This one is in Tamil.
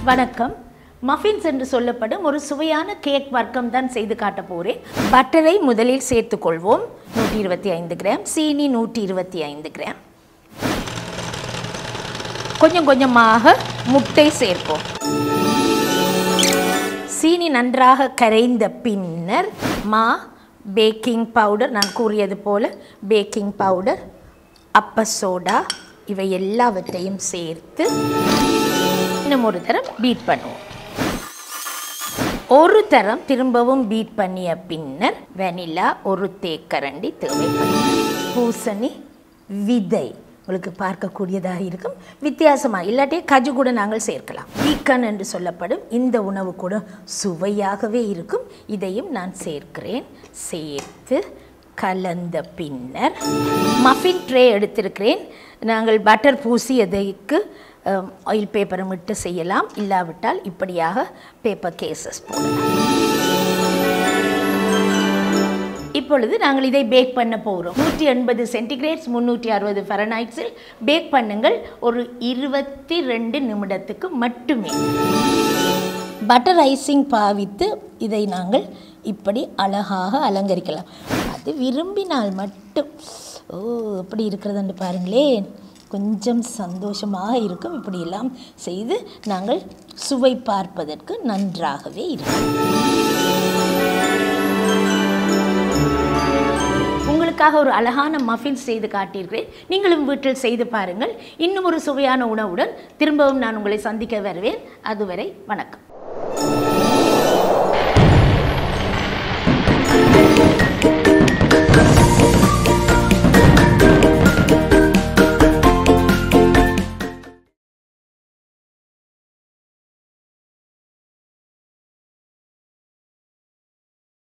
வணக்கம் மஃபின்ஸ் என்று சொல்லப்படும் ஒரு சுவையான கேக் வர்க்கம் தான் செய்து காட்ட போகிறேன் பட்டரை முதலில் சேர்த்துக்கொள்வோம் நூற்றி இருபத்தி ஐந்து கிராம் சீனி நூற்றி இருபத்தி ஐந்து கிராம் கொஞ்சம் கொஞ்சமாக முட்டை சேர்ப்போம் சீனி நன்றாக கரைந்த பின்னர் மா பேக்கிங் பவுடர் நான் கூறியது போல பேக்கிங் பவுடர் அப்ப சோடா இவை எல்லாவற்றையும் சேர்த்து இன்னும் ஒரு தரம் பீட் பண்ணுவோம் ஒரு தரம் திரும்பவும் பீட் பண்ணிய பின்னர் வெனிலா ஒரு தேக்கரண்டி தேவைப்படும் பூசணி விதை உங்களுக்கு பார்க்கக்கூடியதாக இருக்கும் வித்தியாசமாக இல்லாட்டி கஜு கூட நாங்கள் சேர்க்கலாம் வீக்கன் என்று சொல்லப்படும் இந்த உணவு கூட சுவையாகவே இருக்கும் இதையும் நான் சேர்க்கிறேன் சேர்த்து கலந்த பின்னர் மஃபின் ட்ரே எடுத்திருக்கிறேன் நாங்கள் பட்டர் பூசியதைக்கு ஆயில் பேப்பரும் விட்டு செய்யலாம் இல்லாவிட்டால் இப்படியாக பேப்பர் கேசஸ் போடலாம் இப்பொழுது நாங்கள் இதை பேக் பண்ண போகிறோம் நூற்றி எண்பது சென்டிகிரேட்ஸ் முந்நூற்றி அறுபது ஃபெரனைட்ஸில் பேக் பண்ணுங்கள் ஒரு இருபத்தி ரெண்டு நிமிடத்துக்கு மட்டுமே பட்டர் ஐசிங் பாவித்து இதை நாங்கள் இப்படி அழகாக அலங்கரிக்கலாம் அது விரும்பினால் மட்டும் ஓ எப்படி இருக்கிறதுன்னு பாருங்களேன் கொஞ்சம் சந்தோஷமாக இருக்கும் இப்படியெல்லாம் செய்து நாங்கள் சுவை பார்ப்பதற்கு நன்றாகவே இருக்கும் உங்களுக்காக ஒரு அழகான மஃபின் செய்து காட்டியிருக்கிறேன் நீங்களும் வீட்டில் செய்து பாருங்கள் இன்னும் ஒரு சுவையான உணவுடன் திரும்பவும் நான் உங்களை சந்திக்க வருவேன் அதுவரை வணக்கம்